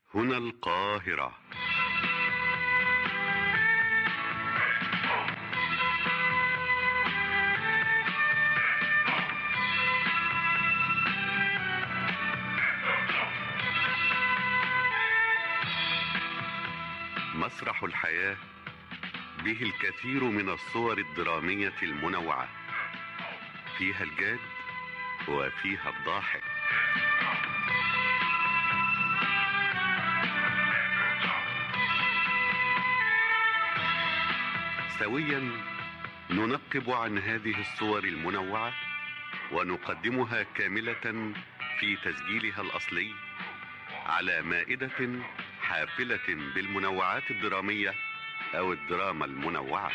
هنا القاهرة مسرح الحياة به الكثير من الصور الدرامية المنوعة فيها الجاد وفيها الضاحك سويا ننقب عن هذه الصور المنوعة ونقدمها كاملة في تسجيلها الأصلي على مائدة حافلة بالمنوعات الدرامية أو الدراما المنوعة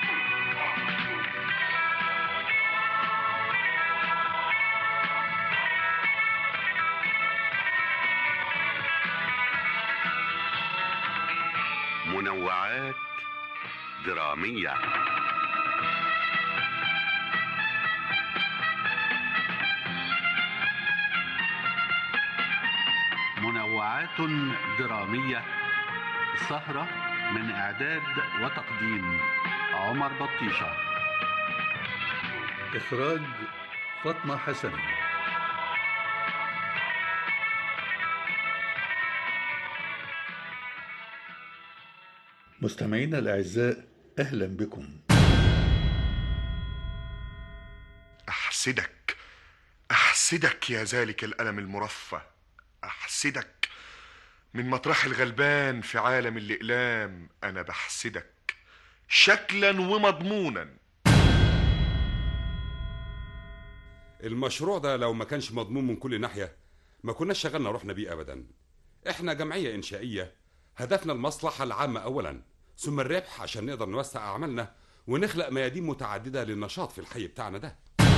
منوعات درامية منوعات درامية سهرة من إعداد وتقديم عمر بطيشة إخراج فاطمة حسن مستمعينا الأعزاء أهلا بكم أحسدك أحسدك يا ذلك الألم المرفه أحسدك من مطرح الغلبان في عالم الإقلام أنا بحسدك شكلا ومضمونا المشروع ده لو ما كانش مضمون من كل ناحية ما كناش شغلنا روحنا بيه أبدا احنا جمعية إنشائية هدفنا المصلحة العامة أولا ثم الربح عشان نقدر نوسع أعمالنا ونخلق ميادين متعددة للنشاط في الحي بتاعنا ده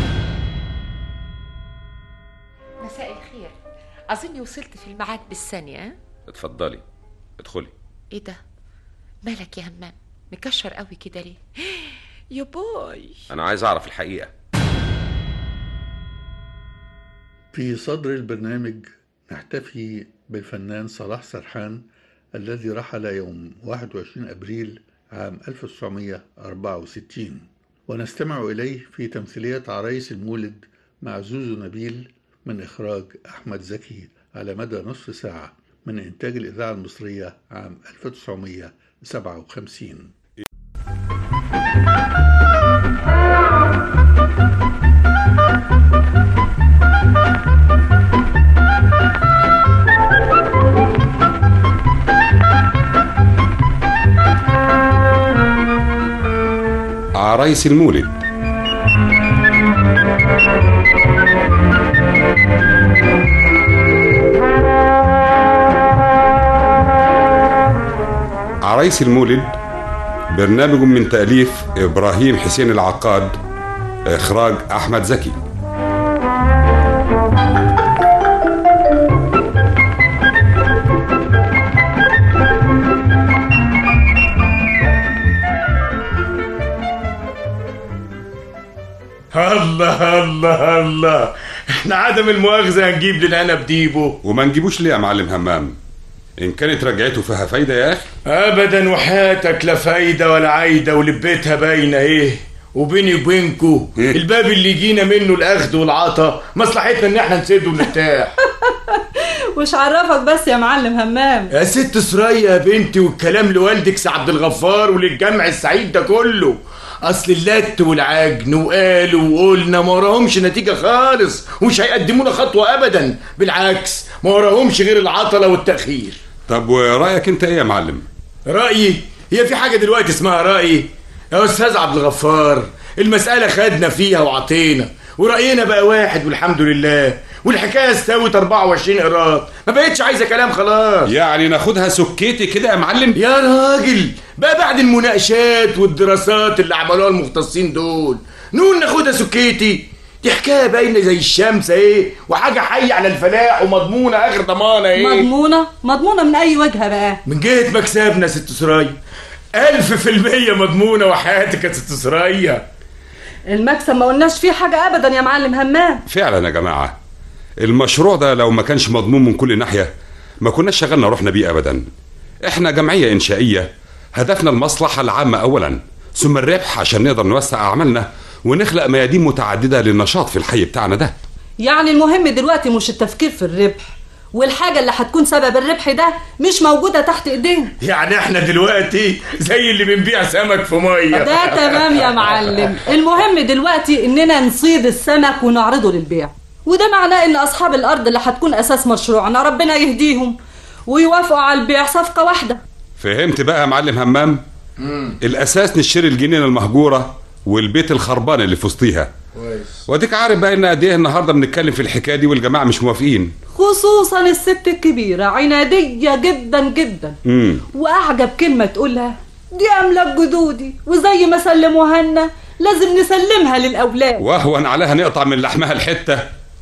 مساء الخير أظني وصلت في الميعاد بالثانية ها؟ اتفضلي ادخلي إيه ده؟ مالك يا همام؟ مكشر قوي كده ليه؟ يا باي انا عايز اعرف الحقيقه في صدر البرنامج نحتفي بالفنان صلاح سرحان الذي رحل يوم 21 أبريل عام 1964 ونستمع إليه في تمثيلية عرايس المولد مع زوزو نبيل من إخراج أحمد زكي على مدى نصف ساعة من إنتاج الإذاعة المصرية عام 1957 عرايس المولد عرايس المولد برنامج من تأليف إبراهيم حسين العقاد إخراج أحمد زكي الله الله الله احنا عدم المؤاخذة هنجيب للأنا بديبه وما نجيبوش ليه يا معلم همام إن كانت رجعته فيها فايدة يا أخي أبدا وحياتك لا فايدة ولا عايدة ولبيتها باينة إيه وبيني وبينكو إيه؟ الباب اللي جينا منه الأخذ والعطا مصلحتنا إن احنا نسد ونرتاح وش عرفك بس يا معلم همام يا ست سرية يا بنتي والكلام لوالدك سي عبد الغفار وللجمع السعيد ده كله اصل اللت والعجن وقالوا وقلنا ما وراهمش نتيجة خالص ومش هيقدمونا خطوة ابدا بالعكس ما وراهمش غير العطلة والتأخير طب ورأيك أنت إيه يا معلم؟ رأيي هي في حاجة دلوقتي اسمها رأيي يا أستاذ عبد الغفار المسألة خدنا فيها وعطينا ورأينا بقى واحد والحمد لله والحكاية استوت 24 قراط ما بقتش عايزة كلام خلاص يعني ناخدها سكيتي كده يا معلم؟ يا راجل بقى بعد المناقشات والدراسات اللي عملوها المختصين دول نقول ناخدها سكيتي دي حكايه باينه زي الشمس ايه وحاجه حيه على الفلاح ومضمونه اخر ضمانه ايه مضمونة مضمونة من أي وجهة بقى من جهه مكسبنا يا ست سرايا ألف في المية مضمونة وحياتك يا ست سرايا المكسب ما قلناش فيه حاجة أبدا يا معلم همام فعلا يا جماعة المشروع ده لو ما كانش مضمون من كل ناحية ما كناش شغلنا روحنا بيه ابدا احنا جمعيه انشائيه هدفنا المصلحه العامه اولا ثم الربح عشان نقدر نوسع اعمالنا ونخلق ميادين متعدده للنشاط في الحي بتاعنا ده يعني المهم دلوقتي مش التفكير في الربح والحاجة اللي هتكون سبب الربح ده مش موجودة تحت ايدينا يعني احنا دلوقتي زي اللي بنبيع سمك في ميه ده تمام يا معلم المهم دلوقتي اننا نصيد السمك ونعرضه للبيع وده معناه ان اصحاب الارض اللي هتكون اساس مشروعنا ربنا يهديهم ويوافقوا على البيع صفقة واحدة فهمت بقى يا معلم همام الاساس نشتري الجنينه المهجوره والبيت الخربان اللي في وسطيها كويس واديك عارف بقى ان قد ايه النهارده بنتكلم في الحكايه دي والجماعه مش موافقين خصوصا الست الكبيرة عنادية جدا جدا امم واعجب كلمة تقولها دي املاك جدودي وزي ما سلموها لنا لازم نسلمها للاولاد واهون عليها نقطع من لحمها الحته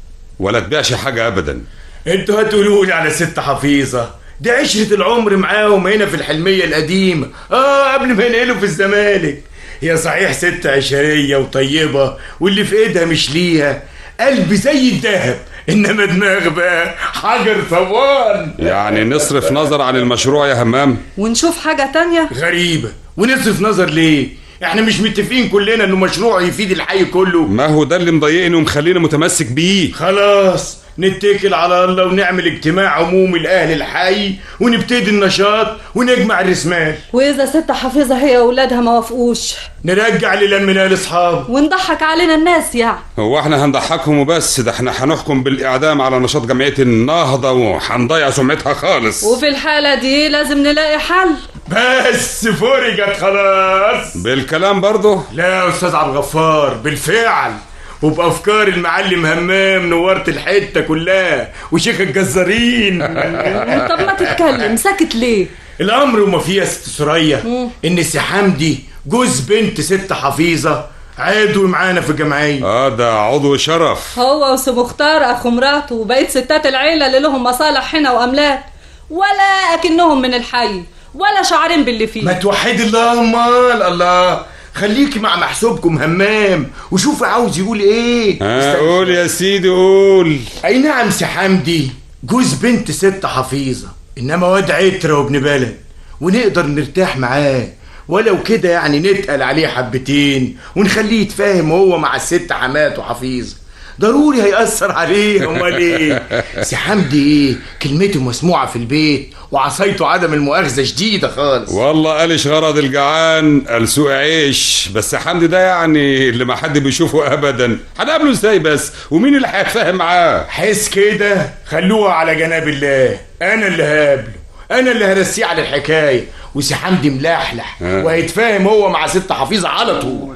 ولا تبيعش حاجه ابدا انتوا هتقولوا لي على ست حفيظه دي عشرة العمر معاهم هنا في الحلمية القديمة اه قبل ما ينقلوا في الزمالك هي صحيح ست عشرية وطيبة واللي في ايدها مش ليها قلب زي الذهب انما دماغ بقى حجر صوان يعني نصرف نظر عن المشروع يا همام ونشوف حاجة تانية غريبة ونصرف نظر ليه احنا مش متفقين كلنا انه مشروع يفيد الحي كله ما هو ده اللي مضايقني ومخليني متمسك بيه خلاص نتكل على الله ونعمل اجتماع عمومي لأهل الحي ونبتدي النشاط ونجمع الرسمال واذا ست حفيظة هي واولادها ما وافقوش نرجع للمنا لاصحاب ونضحك علينا الناس يعني هو احنا هنضحكهم وبس ده احنا هنحكم بالاعدام على نشاط جمعيه النهضه وهنضيع سمعتها خالص وفي الحالة دي لازم نلاقي حل بس فرجت خلاص بالكلام برضه لا يا استاذ عبد الغفار بالفعل وبافكار المعلم همام نورت الحته كلها وشيخ الجزارين طب ما تتكلم ساكت ليه الامر وما فيه يا ست سوريا ان سي حمدي جوز بنت ست حفيظه عضو معانا في الجمعيه اه ده عضو شرف هو وسي مختار اخو مراته وبقيت ستات العيلة اللي لهم مصالح هنا واملاك ولا اكنهم من الحي ولا شعرين باللي ما فيه توحد الله امال الله خليكي مع محسوبكم همام وشوفي عاوز يقول ايه ها استنى. قول يا سيدي قول اي نعم سي حمدي جوز بنت ست حفيظه انما واد عتره وابن بلد ونقدر نرتاح معاه ولو كده يعني نتقل عليه حبتين ونخليه يتفاهم هو مع الست حماته حفيظه ضروري هيأثر عليه امال ايه سي حمدي ايه كلمته مسموعه في البيت وعصايته عدم المؤاخذه شديده خالص والله قالش غرض الجعان قال سوق عيش بس حمدي ده يعني اللي ما حد بيشوفه ابدا هنقابله ازاي بس ومين اللي هيتفاهم معاه حس كده خلوها على جناب الله انا اللي هقابله انا اللي هرسيه على الحكايه وسي حمدي ملحلح ها. وهيتفاهم هو مع ست حفيظه على طول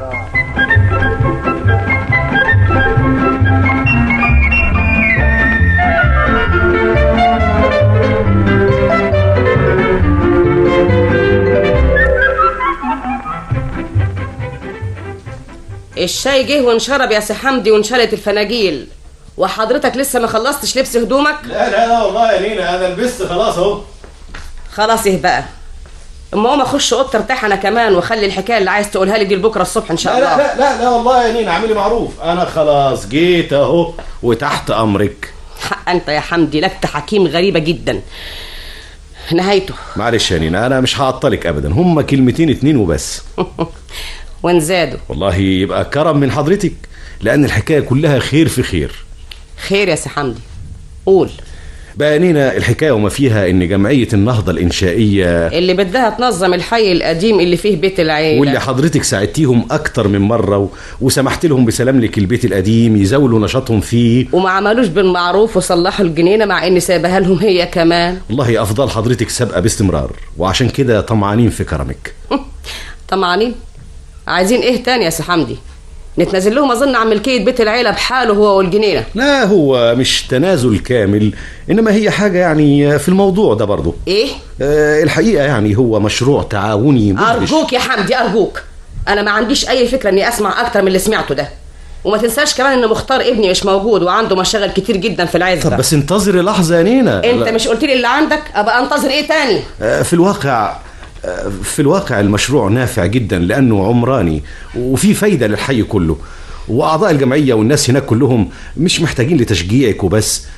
الشاي جه وانشرب يا سي حمدي وانشلت الفناجيل وحضرتك لسه ما خلصتش لبس هدومك لا لا لا والله يا نينا انا لبست خلاص اهو خلاص ايه بقى اما اقوم اخش اوضه ارتاح انا كمان واخلي الحكايه اللي عايز تقولها لي دي لبكره الصبح ان شاء لا الله لا لا لا, لا والله يا نينا اعملي معروف انا خلاص جيت اهو وتحت امرك حق انت يا حمدي لك تحاكيم غريبه جدا نهايته معلش يا نينا انا مش هعطلك ابدا هما كلمتين اتنين وبس وان زادوا والله يبقى كرم من حضرتك لان الحكايه كلها خير في خير خير يا سي حمدي قول بقى يا نينا الحكايه وما فيها ان جمعيه النهضه الانشائيه اللي بدها تنظم الحي القديم اللي فيه بيت العيله واللي حضرتك ساعدتيهم اكتر من مره و... وسمحت لهم بسلام لك البيت القديم يزاولوا نشاطهم فيه وما عملوش بالمعروف وصلحوا الجنينه مع اني سايبها لهم هي كمان والله افضل حضرتك سابقه باستمرار وعشان كده طمعانين في كرمك طمعانين عايزين ايه تاني يا سي حمدي نتنازل لهم اظن عن ملكيه بيت العيله بحاله هو والجنينه لا هو مش تنازل كامل انما هي حاجه يعني في الموضوع ده برضه ايه آه الحقيقه يعني هو مشروع تعاوني مدهش. ارجوك يا حمدي ارجوك انا ما عنديش اي فكره اني اسمع اكتر من اللي سمعته ده وما تنساش كمان ان مختار ابني مش موجود وعنده مشاغل كتير جدا في العزبه طب بس انتظري لحظه يا نينا انت لا. مش قلت لي اللي عندك ابقى انتظر ايه تاني آه، في الواقع آه، في الواقع المشروع نافع جدا لانه عمراني وفي فايده للحي كله واعضاء الجمعيه والناس هناك كلهم مش محتاجين لتشجيعك وبس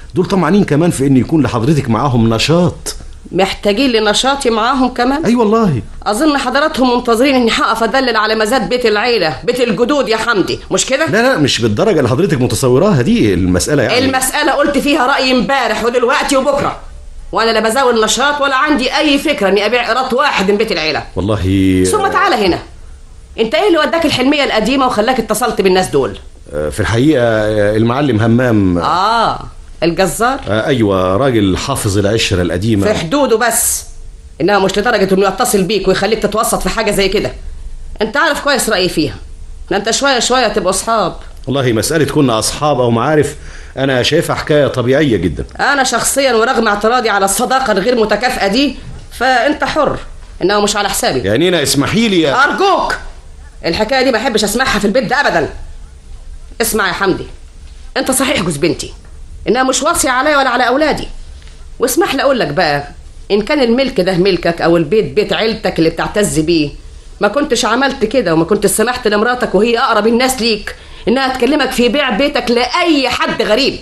دول طمعانين كمان في ان يكون لحضرتك معاهم نشاط محتاجين لنشاطي معاهم كمان اي والله اظن حضراتهم منتظرين اني هقف ادلل على مزاد بيت العيله بيت الجدود يا حمدي مش كده لا لا مش بالدرجه اللي حضرتك متصوراها دي المساله يعني المساله قلت فيها رايي امبارح ودلوقتي وبكره وانا لا بزاول نشاط ولا عندي اي فكره اني ابيع قيراط واحد من بيت العيله والله ثم تعالى هنا انت ايه اللي وداك الحلميه القديمه وخلاك اتصلت بالناس دول آه، في الحقيقه آه، المعلم همام اه الجزار آه، ايوه راجل حافظ العشره في القديمه حدوده بس انها مش لدرجه انه يتصل بيك ويخليك تتوسط في حاجه زي كده انت عارف كويس رايي فيها ده انت شويه شويه تبقوا اصحاب والله مساله كنا اصحاب او معارف انا شايفها حكايه طبيعيه جدا انا شخصيا ورغم اعتراضي على الصداقه الغير متكافئه دي فانت حر انه مش على حسابي يا نينا اسمحي لي يا ارجوك الحكايه دي ما احبش اسمعها في البيت ده ابدا اسمع يا حمدي انت صحيح جوز بنتي انها مش واصيه عليا ولا على اولادي واسمح لي اقول لك بقى ان كان الملك ده ملكك او البيت بيت عيلتك اللي بتعتز بيه ما كنتش عملت كده وما كنت سمحت لمراتك وهي اقرب الناس ليك انها تكلمك في بيع بيتك لاي حد غريب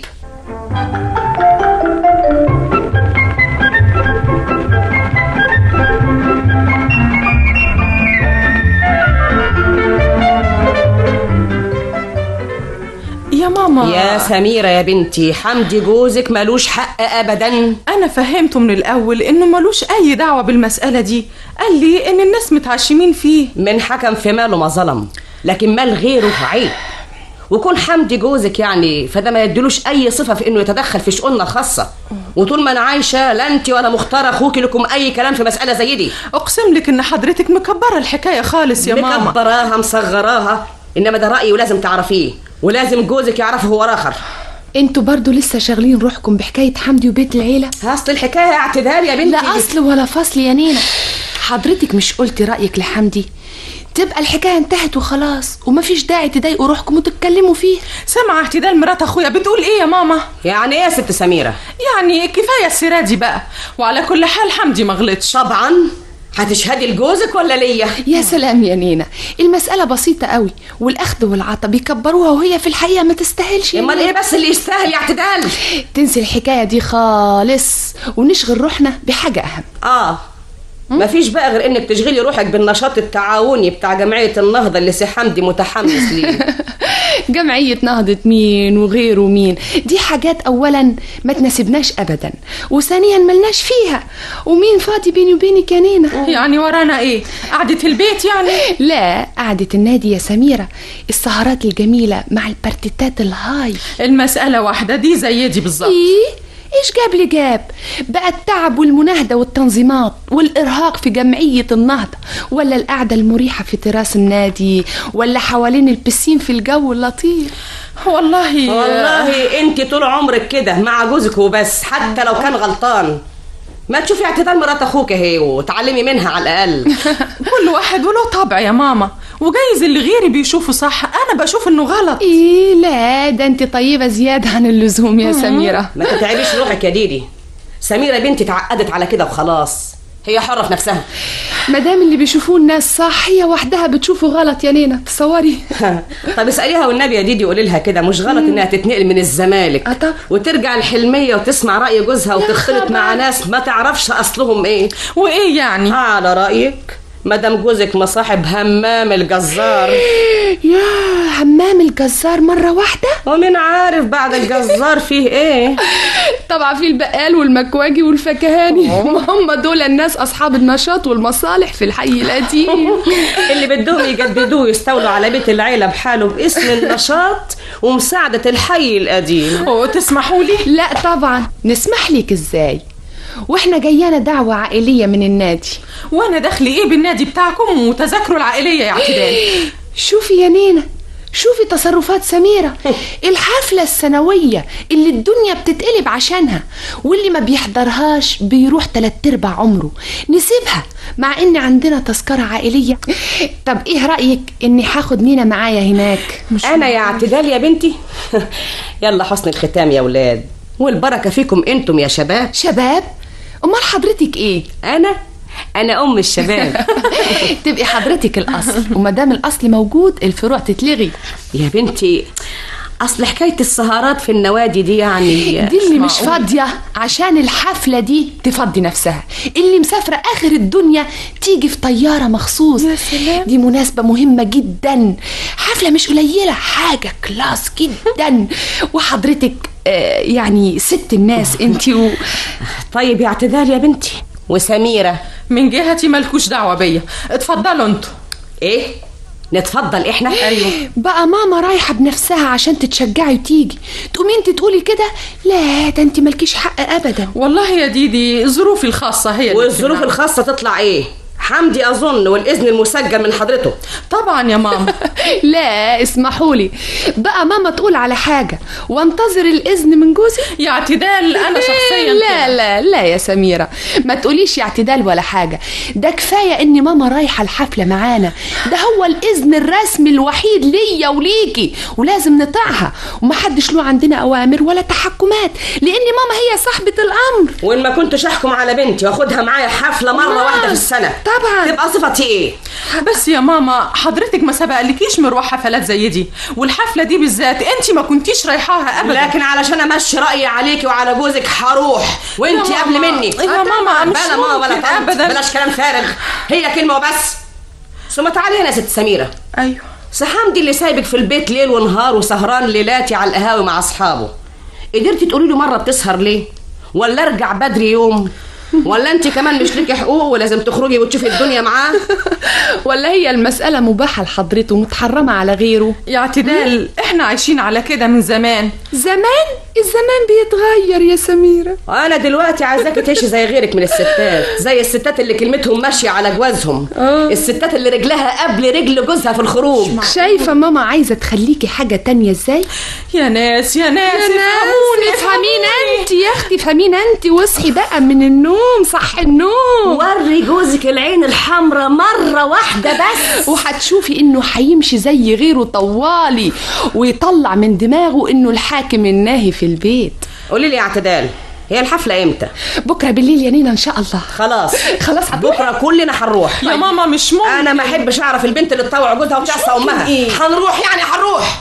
يا ماما يا سميرة يا بنتي حمدي جوزك ملوش حق أبدا أنا فهمته من الأول إنه ملوش أي دعوة بالمسألة دي قال لي إن الناس متعشمين فيه من حكم في ماله ما ظلم لكن مال غيره عيب وكون حمدي جوزك يعني فده ما يدلوش أي صفة في إنه يتدخل في شؤوننا الخاصة وطول ما أنا عايشة لا أنت ولا مختار أخوك لكم أي كلام في مسألة زي دي أقسم لك إن حضرتك مكبرة الحكاية خالص يا ماما مكبراها مصغراها إنما ده رأيي ولازم تعرفيه ولازم جوزك يعرفه هو آخر انتوا برضو لسه شاغلين روحكم بحكاية حمدي وبيت العيلة اصل الحكاية اعتدال يا بنتي لا اصل ولا فصل يا نينا حضرتك مش قلتي رأيك لحمدي تبقى الحكاية انتهت وخلاص ومفيش داعي تضايقوا روحكم وتتكلموا فيه سامعة اعتدال مرات اخويا بتقول ايه يا ماما يعني ايه يا ست سميرة يعني كفاية السيرة دي بقى وعلى كل حال حمدي ما غلطش طبعا هتشهدي لجوزك ولا ليا يا سلام يا نينا المسألة بسيطة قوي والأخذ والعطا بيكبروها وهي في الحقيقة ما تستاهلش يا امال نينا. ايه بس اللي يستاهل يا اعتدال تنسي الحكاية دي خالص ونشغل روحنا بحاجة أهم اه مفيش بقى غير انك تشغلي روحك بالنشاط التعاوني بتاع جمعية النهضة اللي سي حمدي متحمس ليه جمعية نهضة مين وغيره مين دي حاجات أولا ما تناسبناش أبدا وثانيا ملناش فيها ومين فاضي بيني وبينك يا نينا يعني ورانا ايه قعدة البيت يعني لا قعدة النادي يا سميرة السهرات الجميلة مع البارتيتات الهاي المسألة واحدة دي زي دي بالظبط ايه ايش جاب لي جاب بقى التعب والمناهدة والتنظيمات والإرهاق في جمعية النهضة ولا القعدة المريحة في تراس النادي ولا حوالين البسين في الجو اللطيف والله والله انت طول عمرك كده مع جوزك وبس حتى لو كان غلطان ما تشوفي اعتدال مرات اخوك اهي وتعلمي منها على الاقل كل واحد وله طبع يا ماما وجايز اللي غيري بيشوفه صح انا بشوف انه غلط ايه لا ده انت طيبة زيادة عن اللزوم يا سميرة ما تتعبيش روحك يا ديدي سميرة بنتي اتعقدت على كده وخلاص هي حرة في نفسها مادام اللي بيشوفوه الناس صح هي وحدها بتشوفه غلط يا نينا تصوري طب اسأليها والنبي يا ديدي قولي لها كده مش غلط انها تتنقل من الزمالك وترجع الحلمية وتسمع رأي جوزها وتختلط مع ناس ما تعرفش اصلهم ايه وايه يعني على رأيك مدام جوزك مصاحب همام الجزار يا همام الجزار مرة واحدة ومين عارف بعد الجزار فيه ايه طبعا في البقال والمكواجي والفكهاني هم دول الناس أصحاب النشاط والمصالح في الحي القديم اللي بدهم يجددوه ويستولوا على بيت العيلة بحاله باسم النشاط ومساعدة الحي القديم وتسمحوا لي لا طبعا نسمح لك ازاي واحنا جايانا دعوة عائلية من النادي وانا دخلي ايه بالنادي بتاعكم وتذاكروا العائلية يا اعتدال شوفي يا نينا شوفي تصرفات سميرة الحفلة السنوية اللي الدنيا بتتقلب عشانها واللي ما بيحضرهاش بيروح تلات ارباع عمره نسيبها مع ان عندنا تذكرة عائلية طب ايه رأيك اني هاخد نينا معايا هناك انا يا اعتدال يا بنتي يلا حسن الختام يا ولاد والبركة فيكم انتم يا شباب شباب امال حضرتك ايه انا انا ام الشباب تبقي حضرتك الاصل وما دام الاصل موجود الفروع تتلغي يا بنتي اصل حكايه السهرات في النوادي دي يعني دي اللي مش فاضية عشان الحفلة دي تفضي نفسها اللي مسافرة آخر الدنيا تيجي في طيارة مخصوص يا سلام. دي مناسبة مهمة جدا حفلة مش قليلة حاجة كلاس جدا وحضرتك آه يعني ست الناس انتي و... طيب يا اعتدال يا بنتي وسميرة من جهتي مالكوش دعوة بيا اتفضلوا انتوا ايه نتفضل احنا ايوه بقى ماما رايحة بنفسها عشان تتشجعي وتيجي تقومي انت تقولي كده لا ده انت مالكيش حق ابدا والله يا ديدي ظروفي الخاصة هي اللي والظروف بتمنعني. الخاصة تطلع ايه حمدي اظن والاذن المسجل من حضرته طبعا يا ماما لا اسمحوا لي بقى ماما تقول على حاجة وانتظر الإذن من جوزي يا اعتدال انا شخصيا لا كده. لا لا يا سميرة ما تقوليش يا اعتدال ولا حاجة ده كفاية ان ماما رايحة الحفلة معانا ده هو الإذن الرسمي الوحيد ليا وليكي ولازم نطيعها ومحدش له عندنا أوامر ولا تحكمات لأن ماما هي صاحبة الأمر وان ما كنتش احكم على بنتي واخدها معايا حفلة مرة أمال. واحدة في السنة طبعا تبقى صفتي ايه بس يا ماما حضرتك ما سبقلكيش مروح حفلات زي دي والحفلة دي بالذات انت ما كنتيش رايحاها ابدا لكن علشان امشي رايي عليكي وعلى جوزك هروح وانت يا قبل ماما. مني يا ماما، مش بلا ماما بلا ممكن طنط أبداً. بلاش كلام فارغ هي كلمه وبس ثم تعالي هنا يا ست سميره ايوه سحامدي اللي سايبك في البيت ليل ونهار وسهران ليلاتي على القهاوي مع اصحابه قدرتي تقولي له مره بتسهر ليه ولا ارجع بدري يوم ولا انت كمان مش ليكي حقوق ولازم تخرجي وتشوفي الدنيا معاه ولا هي المسألة مباحة لحضرته ومتحرمة على غيره يا اعتدال احنا عايشين على كده من زمان زمان الزمان بيتغير يا سميرة وانا دلوقتي عايزاكي تعيشي زي غيرك من الستات زي الستات اللي كلمتهم ماشيه على جوازهم الستات اللي رجلها قبل رجل جوزها في الخروج شايفة ماما عايزة تخليكي حاجة تانية ازاي؟ يا ناس يا ناس يا ناس افهمينا انت يا اختي افهمينا انت واصحي بقى من النوم صح النوم وري جوزك العين الحمراء مره واحده بس وهتشوفي انه هيمشي زي غيره طوالي ويطلع من دماغه انه الحاكم الناهي في البيت قولي لي يا اعتدال هي الحفله امتى بكره بالليل يا نينا ان شاء الله خلاص خلاص بكره كلنا هنروح يا ماما مش ممكن انا ما احبش اعرف البنت اللي تطوع جوزها وتعصى امها إيه؟ هنروح يعني هنروح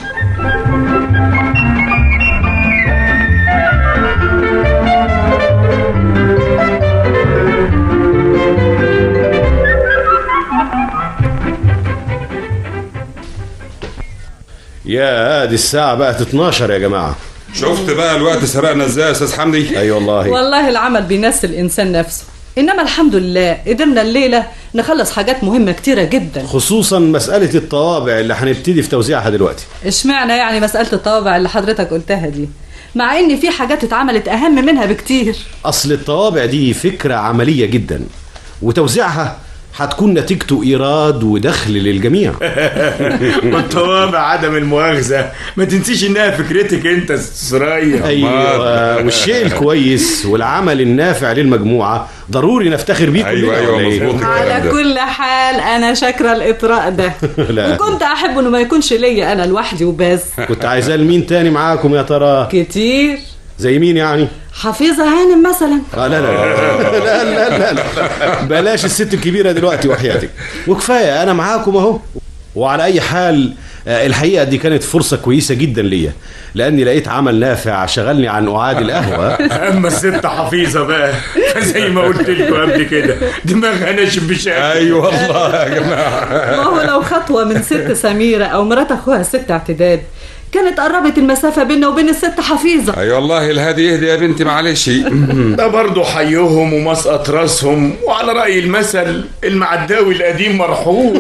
يا دي الساعة بقت 12 يا جماعة شفت بقى الوقت سرقنا ازاي يا استاذ حمدي اي والله والله العمل بينسي الإنسان نفسه إنما الحمد لله قدرنا الليلة نخلص حاجات مهمة كتيرة جدا خصوصا مسألة الطوابع اللي هنبتدي في توزيعها دلوقتي اشمعنى يعني مسألة الطوابع اللي حضرتك قلتها دي مع إن في حاجات اتعملت أهم منها بكتير أصل الطوابع دي فكرة عملية جدا وتوزيعها هتكون نتيجته إيراد ودخل للجميع والطوابع عدم المؤاخذة ما تنسيش انها فكرتك انت يا ست سرايا أيوة والشيء الكويس والعمل النافع للمجموعة ضروري نفتخر بيه أيوة، كلنا أيوة، ولا إيه؟ مظبوط الكلام على ده. كل حال أنا شاكرة الإطراء ده لا وكنت أحب إنه ما يكونش ليا أنا لوحدي وبس كنت عايزاه لمين تاني معاكم يا ترى كتير زي مين يعني حفيظة هانم مثلا آه لا لا لا لا لا لا, لا. بلاش الست الكبيرة دلوقتي وحياتك وكفاية أنا معاكم أهو وعلى أي حال آه، الحقيقة دي كانت فرصة كويسة جدا ليا لأني لقيت عمل نافع شغلني عن أعاد القهوة اما الست حفيظه بقى فزي ما قلت لكم قبل كده دماغها ناشف بشكل ايوه والله يا جماعه ما هو لو خطوة من ست سميرة أو مرات أخوها ست اعتداد كانت قربت المسافة بيننا وبين الست حفيظة اي والله الهادي يهدي يا بنتي معلش ده برضه حيهم ومسقط راسهم وعلى رأي المثل المعداوي القديم مرحوم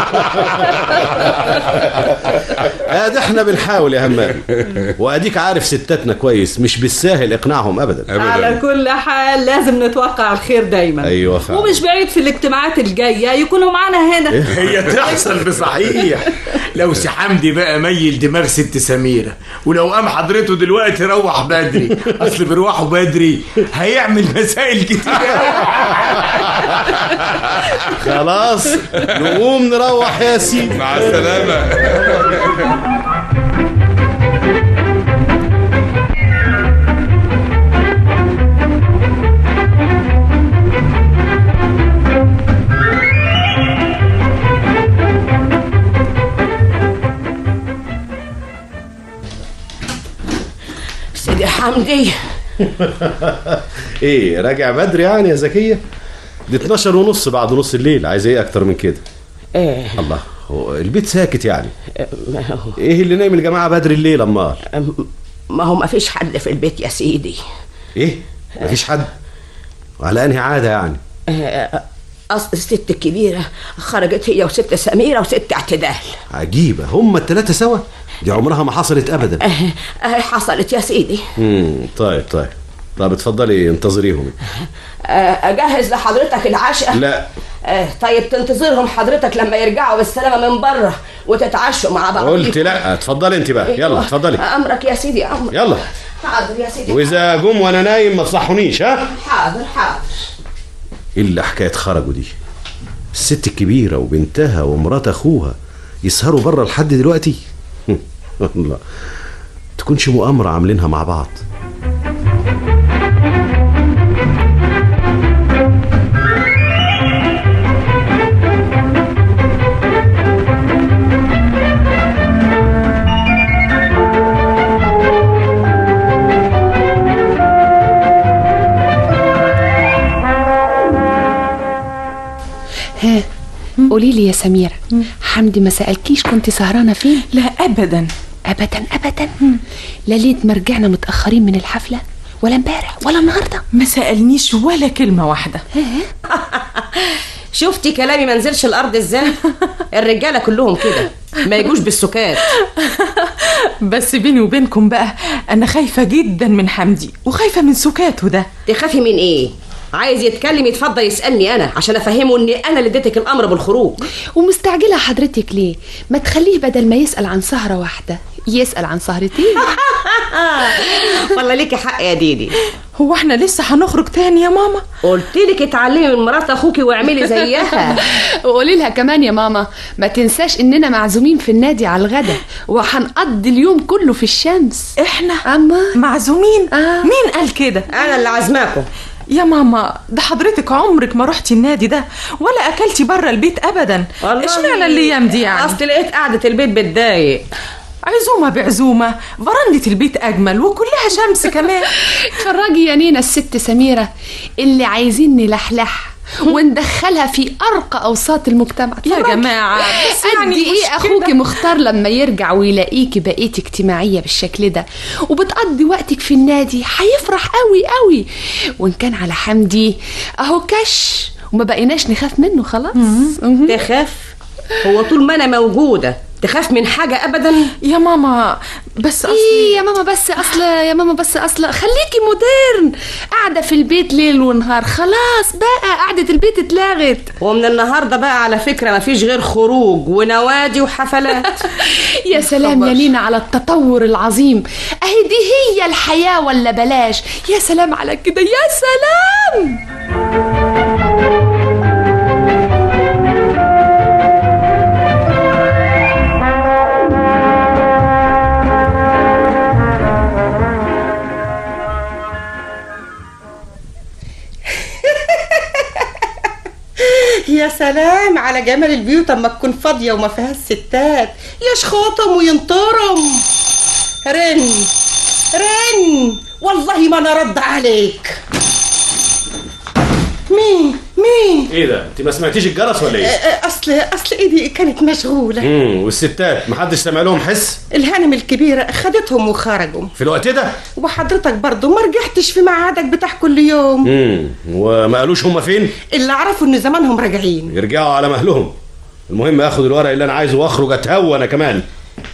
ادي احنا بنحاول يا همام واديك عارف ستاتنا كويس مش بالساهل اقناعهم ابدا على كل حال لازم نتوقع الخير دايما ايوه فعلا ومش بعيد في الاجتماعات الجاية يكونوا معانا هنا هي تحصل بصحيح لو سي حمدي بقى ميل دماغ ست سميرة ولو قام حضرته دلوقتي روح بدري اصل بيروحوا بدري هيعمل مسائل كتير خلاص نقوم نروح يا سيدي مع السلامه سيدي ايه راجع بدري يعني يا زكيه دي 12 ونص بعد نص الليل عايز ايه اكتر من كده ايه الله هو البيت ساكت يعني ما هو ايه اللي نايم الجماعه بدري الليل امال ما هو ما فيش حد في البيت يا سيدي ايه مفيش حد وعلى انهي عاده يعني آه، اصل الست الكبيره خرجت هي وست سميره وست اعتدال عجيبه هم الثلاثه سوا دي عمرها ما حصلت ابدا آه، آه، حصلت يا سيدي امم طيب طيب طب اتفضلي انتظريهم آه، اجهز لحضرتك العشاء لا آه، طيب تنتظرهم حضرتك لما يرجعوا بالسلامه من بره وتتعشوا مع بعض قلت لا اتفضلي انت بقى يلا اتفضلي امرك يا سيدي امرك يلا حاضر يا سيدي واذا جم وانا نايم ما تصحونيش ها حاضر حاضر ايه اللي حكايه خرجوا دي الست الكبيره وبنتها ومرات اخوها يسهروا بره لحد دلوقتي الله تكونش مؤامره عاملينها مع بعض ها قولي لي يا سميرة حمدي ما سألكيش كنت سهرانة فين؟ لا أبدا أبدا أبدا لا ليت ما رجعنا متأخرين من الحفلة ولا امبارح ولا النهاردة ما سألنيش ولا كلمة واحدة شفتي كلامي ما نزلش الارض ازاي الرجاله كلهم كده ما يجوش بالسكات بس بيني وبينكم بقى أنا خايفة جدا من حمدي وخايفة من سكاته ده تخافي من ايه عايز يتكلم يتفضل يسالني انا عشان افهمه ان انا اللي اديتك الامر بالخروج ومستعجلة حضرتك ليه؟ ما تخليه بدل ما يسأل عن سهرة واحدة يسأل عن سهرتين والله ليكي حق يا ديدي هو احنا لسه هنخرج تاني يا ماما قلت لك اتعلمي من مرات اخوكي واعملي زيها وقولي لها كمان يا ماما ما تنساش اننا معزومين في النادي على الغدا وهنقضي اليوم كله في الشمس احنا اما معزومين آه. مين قال كده انا اللي عازماكم يا ماما ده حضرتك عمرك ما رحتي النادي ده ولا اكلتي بره البيت ابدا والله اشمعنى الايام دي يعني اصل لقيت قعده البيت بتضايق عزومه بعزومه برندة البيت اجمل وكلها شمس كمان اتفرجي يا نينا الست سميرة اللي عايزين نلحلح وندخلها في ارقى اوساط المجتمع يا اتفرجي. جماعة بس قد يعني ايه مش اخوكي كده. مختار لما يرجع ويلاقيكي بقيتي اجتماعيه بالشكل ده وبتقضي وقتك في النادي هيفرح قوي قوي وان كان على حمدي اهو كش وما بقيناش نخاف منه خلاص مهم. تخاف هو طول ما انا موجوده تخاف من حاجه ابدا يا ماما بس اصلي ايه يا ماما بس اصل يا ماما بس اصل خليكي مودرن قاعده في البيت ليل ونهار خلاص بقى قعده البيت اتلغت ومن النهارده بقى على فكره مفيش غير خروج ونوادي وحفلات يا سلام يا نينا على التطور العظيم اهي دي هي الحياة ولا بلاش يا سلام على كده يا سلام يا سلام على جمال البيوت اما تكون فاضيه وما فيهاش ستات يشخطم وينطرم رن رن والله ما انا رد عليك مين مين ايه ده انت ما سمعتيش الجرس ولا أ- ايه أ- اصل اصل ايدي كانت مشغوله امم والستات محدش سمع لهم حس الهانم الكبيره خدتهم وخرجوا في الوقت ده وحضرتك برضو ما رجعتش في ميعادك بتاع كل يوم امم وما قالوش هم فين اللي اعرفه ان زمانهم راجعين يرجعوا على مهلهم المهم اخد الورق اللي انا عايزه واخرج اتهوى انا كمان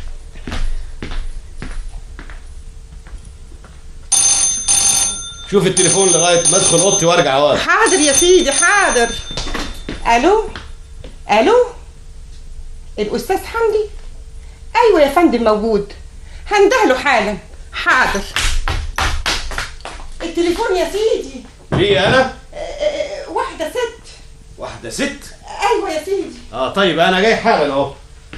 شوف التليفون لغايه ما ادخل اوضتي وارجع اواقف حاضر يا سيدي حاضر الو الو الاستاذ حمدي ايوه يا فندم موجود هندهله حالا حاضر التليفون يا سيدي ليه انا أه، أه، واحده ست واحده ست ايوه يا سيدي اه طيب انا جاي حالا اهو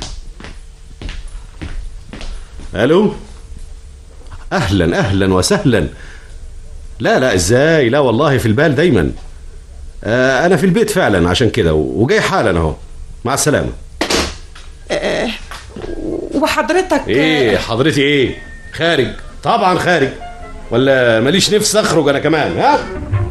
الو اهلا اهلا وسهلا لا لا ازاي لا والله في البال دايما آه انا في البيت فعلا عشان كده و- وجاي حالا اهو مع السلامه أه، وحضرتك ايه حضرتي ايه خارج طبعا خارج ولا ماليش نفس اخرج انا كمان ها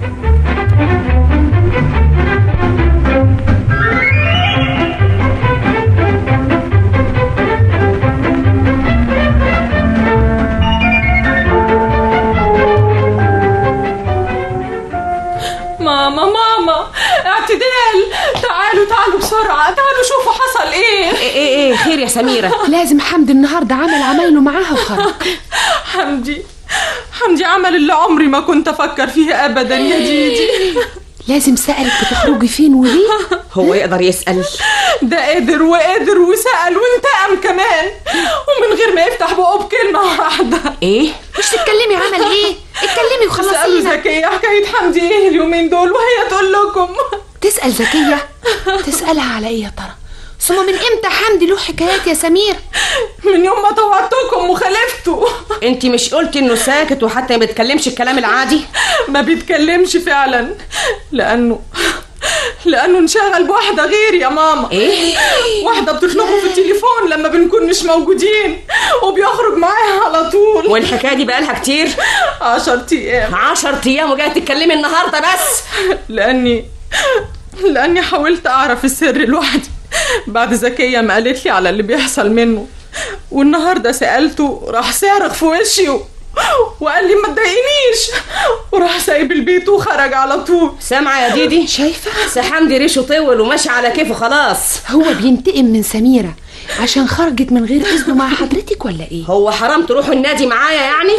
ماما ماما اعتدال تعالوا تعالوا بسرعة تعالوا شوفوا حصل ايه ايه ايه ايه خير يا سميرة لازم حمدي النهارده عمل عمايله معاها وخرج حمدي حمدي عمل اللي عمري ما كنت افكر فيه ابدا يا ديدي لازم سألك بتخرجي فين وليه هو يقدر يسأل ده قدر وقدر وسأل وانتقم كمان ومن غير ما يفتح بقه بكلمة واحدة ايه مش تتكلمي عمل ايه اتكلمي سألوا وخلصينا زكية حكاية حمدي ايه اليومين دول وهي تقول لكم تسأل زكية تسألها على ايه يا ترى ثم من امتى حمدي له حكايات يا سمير من يوم ما طوعتكم وخلفته انت مش قلتي انه ساكت وحتى ما بيتكلمش الكلام العادي ما بيتكلمش فعلا لانه لانه انشغل بواحده غير يا ماما ايه واحده بتطلبه في التليفون لما بنكون مش موجودين وبيخرج معاها على طول والحكايه دي بقالها كتير عشر ايام عشر ايام وجايه تتكلمي النهارده بس لاني لاني حاولت اعرف السر لوحدي بعد زكيه ما قالت لي على اللي بيحصل منه والنهارده سالته راح صارخ في وشي و... وقال لي ما تضايقنيش وراح سايب البيت وخرج على طول سامعه يا ديدي شايفه سحمدي ريشه طول وماشي على كيفه خلاص هو بينتقم من سميرة عشان خرجت من غير إذنه مع حضرتك ولا إيه؟ هو حرام تروحوا النادي معايا يعني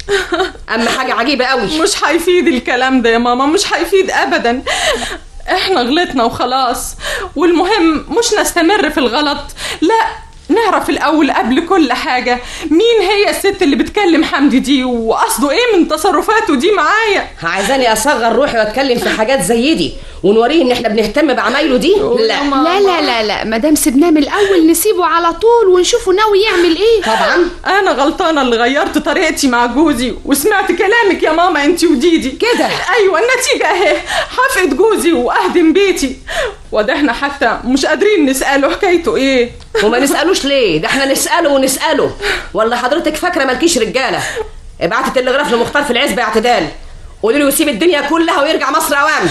اما حاجه عجيبه قوي مش هيفيد الكلام ده يا ماما مش هيفيد ابدا احنا غلطنا وخلاص والمهم مش نستمر في الغلط لا نعرف الاول قبل كل حاجه مين هي الست اللي بتكلم حمدي دي وقصده ايه من تصرفاته دي معايا عايزاني اصغر روحي واتكلم في حاجات زي دي ونوريه ان احنا بنهتم بعمايله دي لا لا لا لا لا مدام سيبناه من الأول نسيبه على طول ونشوفه ناوي يعمل إيه طبعا انا غلطانه اللي غيرت طريقتي مع جوزي وسمعت كلامك يا ماما انت وديدي كده ايوه النتيجه اهي حفقت جوزي واهدم بيتي وده احنا حتى مش قادرين نساله حكايته ايه وما نسالوش ليه ده احنا نساله ونساله ولا حضرتك فاكره مالكيش رجاله ابعتي تلغراف لمختار في العزبه اعتدال قولي له يسيب الدنيا كلها ويرجع مصر اوام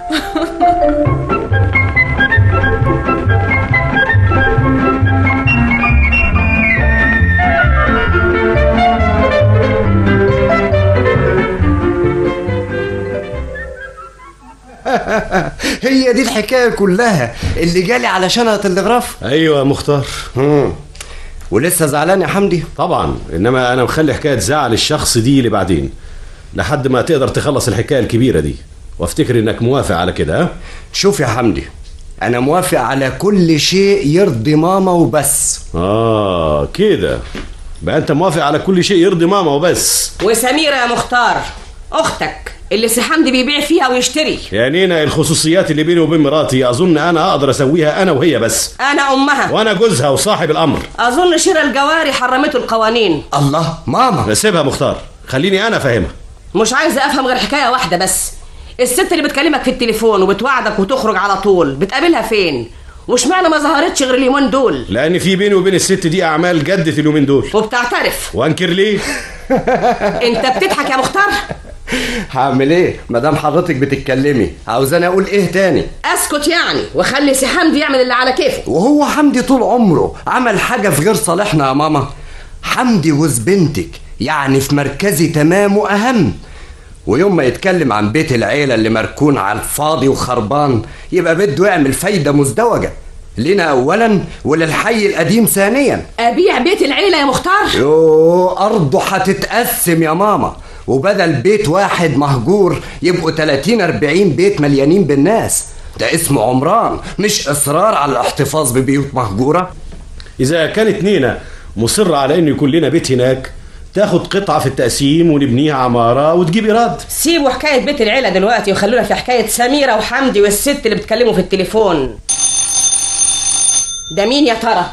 هي دي الحكايه كلها اللي جالي علشانها تلغراف ايوه يا مختار مم. ولسه زعلان يا حمدي طبعا انما انا مخلي حكايه زعل الشخص دي لبعدين لحد ما تقدر تخلص الحكايه الكبيره دي وافتكر انك موافق على كده ها شوف يا حمدي انا موافق على كل شيء يرضي ماما وبس اه كده بقى انت موافق على كل شيء يرضي ماما وبس وسميره يا مختار اختك اللي سي حمدي بيبيع فيها ويشتري يا نينا الخصوصيات اللي بيني وبين مراتي اظن انا اقدر اسويها انا وهي بس انا امها وانا جوزها وصاحب الامر اظن شراء الجواري حرمته القوانين الله ماما سيبها مختار خليني انا افهمها مش عايزه افهم غير حكايه واحده بس الست اللي بتكلمك في التليفون وبتوعدك وتخرج على طول بتقابلها فين واشمعنى ما ظهرتش غير اليومين دول لان في بيني وبين الست دي اعمال جدت اليومين دول وبتعترف وانكر ليه انت بتضحك يا مختار هعمل ايه مدام حضرتك بتتكلمي عاوزاني اقول ايه تاني اسكت يعني وخلي سي حمدي يعمل اللي على كيفه وهو حمدي طول عمره عمل حاجه في غير صالحنا يا ماما حمدي جوز بنتك يعني في مركزي تمام واهم ويوم ما يتكلم عن بيت العيلة اللي مركون على الفاضي وخربان يبقى بده يعمل فايدة مزدوجة لنا أولا وللحي القديم ثانيا ابيع بيت العيله يا مختار يو أرضه هتتقسم يا ماما وبدل بيت واحد مهجور يبقوا 30 40 بيت مليانين بالناس ده اسمه عمران مش إصرار على الاحتفاظ ببيوت مهجورة اذا كانت نينا مصرة على انه يكون لنا بيت هناك تاخد قطعة في التقسيم ونبنيها عمارة وتجيب ايراد سيبوا حكايه بيت العيله دلوقتي وخلونا في حكايه سميره وحمدي والست اللي بتكلموا في التليفون ده مين يا ترى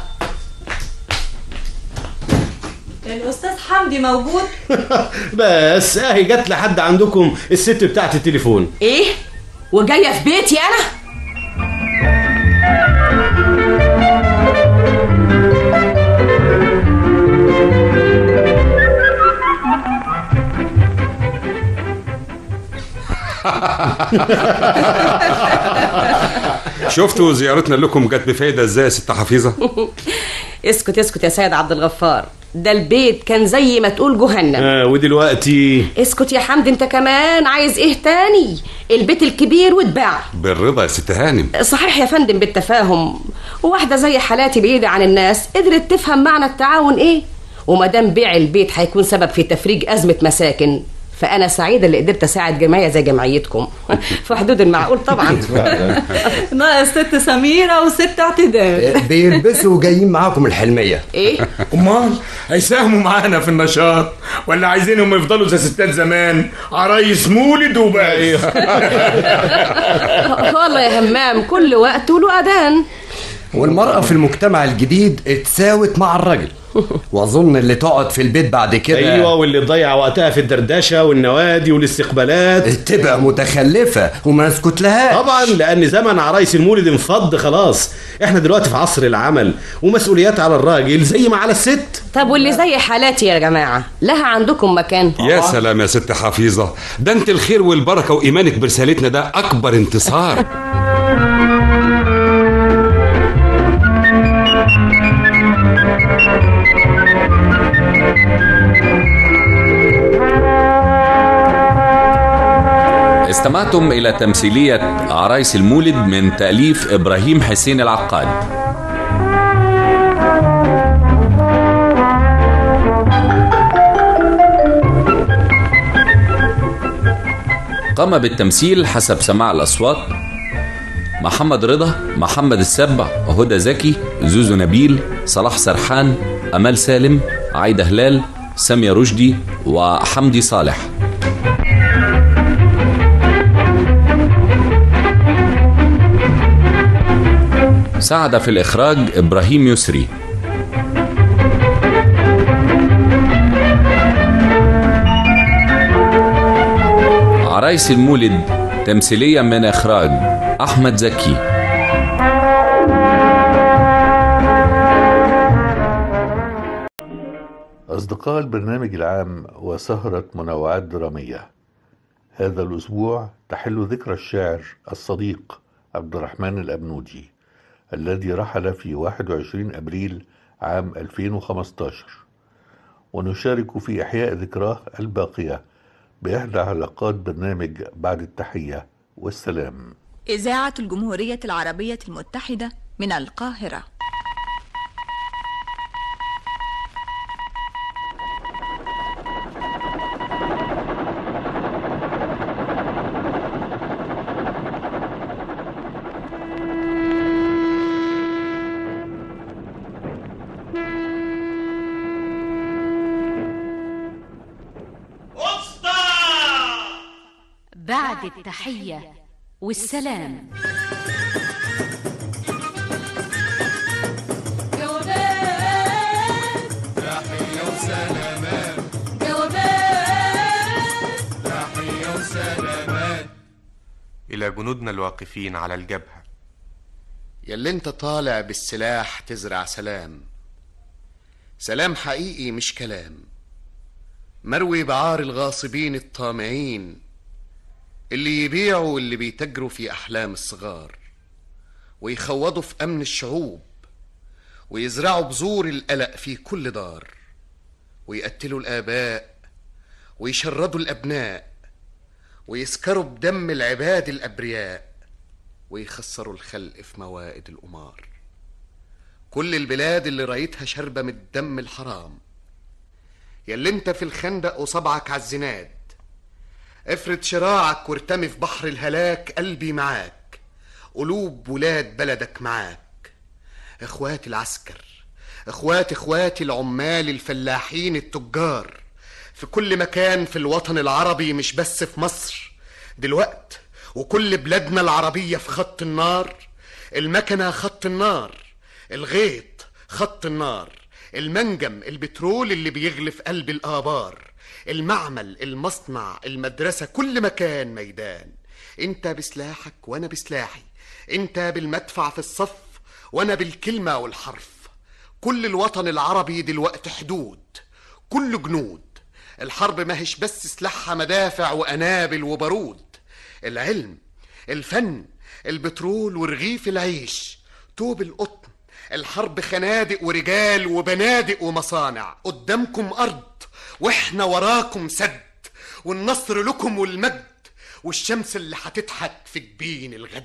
الأستاذ حمدي موجود بس اهي جت لحد عندكم الست بتاعت التليفون ايه وجايه في بيتي انا شفتوا زيارتنا لكم جت بفايده ازاي يا ست حفيظه اسكت اسكت يا سيد عبد الغفار ده البيت كان زي ما تقول جهنم آه ودلوقتي اسكت يا حمد انت كمان عايز ايه تاني البيت الكبير واتباع بالرضا يا ست هانم صحيح يا فندم بالتفاهم وواحده زي حالاتي بعيده عن الناس قدرت تفهم معنى التعاون ايه وما دام بيع البيت هيكون سبب في تفريج ازمه مساكن فانا سعيده اللي قدرت اساعد جمعيه زي جمعيتكم في حدود المعقول طبعا ناقص ست سميرة وست اعتدال بيلبسوا وجايين معاكم الحلميه ايه امال هيساهموا معانا في النشاط ولا عايزينهم يفضلوا زي ستات زمان عرايس مولد وباقي والله يا همام كل وقت وله اذان والمرأة في المجتمع الجديد اتساوت مع الرجل واظن اللي تقعد في البيت بعد كده ايوه واللي تضيع وقتها في الدردشه والنوادي والاستقبالات تبقى متخلفه وما نسكت لهاش طبعا لان زمن عرايس المولد انفض خلاص احنا دلوقتي في عصر العمل ومسؤوليات على الراجل زي ما على الست طب واللي زي حالاتي يا جماعه لها عندكم مكان يا سلام يا ست حفيظه ده انت الخير والبركه وايمانك برسالتنا ده اكبر انتصار استمعتم إلى تمثيلية عرايس المولد من تأليف إبراهيم حسين العقاد قام بالتمثيل حسب سماع الأصوات محمد رضا محمد السبع هدى زكي زوزو نبيل صلاح سرحان أمال سالم عايدة هلال سامية رشدي وحمدي صالح ساعد في الإخراج إبراهيم يسري عرايس المولد تمثيلية من إخراج أحمد زكي أصدقاء البرنامج العام وسهرة منوعات درامية هذا الأسبوع تحل ذكرى الشاعر الصديق عبد الرحمن الأبنودي الذي رحل في 21 أبريل عام 2015 ونشارك في إحياء ذكراه الباقية بإحدى حلقات برنامج بعد التحية والسلام إذاعة الجمهورية العربية المتحدة من القاهرة بعد التحية والسلام جوابات تحية وسلامات جوابات تحية وسلامات إلى جنودنا الواقفين على الجبهة ياللي انت طالع بالسلاح تزرع سلام سلام حقيقي مش كلام مروي بعار الغاصبين الطامعين اللي يبيعوا واللي بيتجروا في أحلام الصغار ويخوضوا في أمن الشعوب ويزرعوا بذور القلق في كل دار ويقتلوا الآباء ويشردوا الأبناء ويسكروا بدم العباد الأبرياء ويخسروا الخلق في موائد القمار كل البلاد اللي رايتها شربة من الدم الحرام ياللي انت في الخندق وصبعك عالزناد افرد شراعك وارتمي في بحر الهلاك قلبي معاك قلوب ولاد بلدك معاك اخواتي العسكر اخواتي اخواتي العمال الفلاحين التجار في كل مكان في الوطن العربي مش بس في مصر دلوقت وكل بلادنا العربية في خط النار المكنة خط النار الغيط خط النار المنجم البترول اللي بيغلي في قلب الآبار المعمل المصنع المدرسة كل مكان ميدان انت بسلاحك وانا بسلاحي انت بالمدفع في الصف وانا بالكلمة والحرف كل الوطن العربي دلوقتي حدود كل جنود الحرب ماهيش بس سلاحها مدافع وقنابل وبارود العلم الفن البترول ورغيف العيش توب القطن الحرب خنادق ورجال وبنادق ومصانع قدامكم أرض واحنا وراكم سد والنصر لكم والمجد والشمس اللي هتضحك في جبين الغد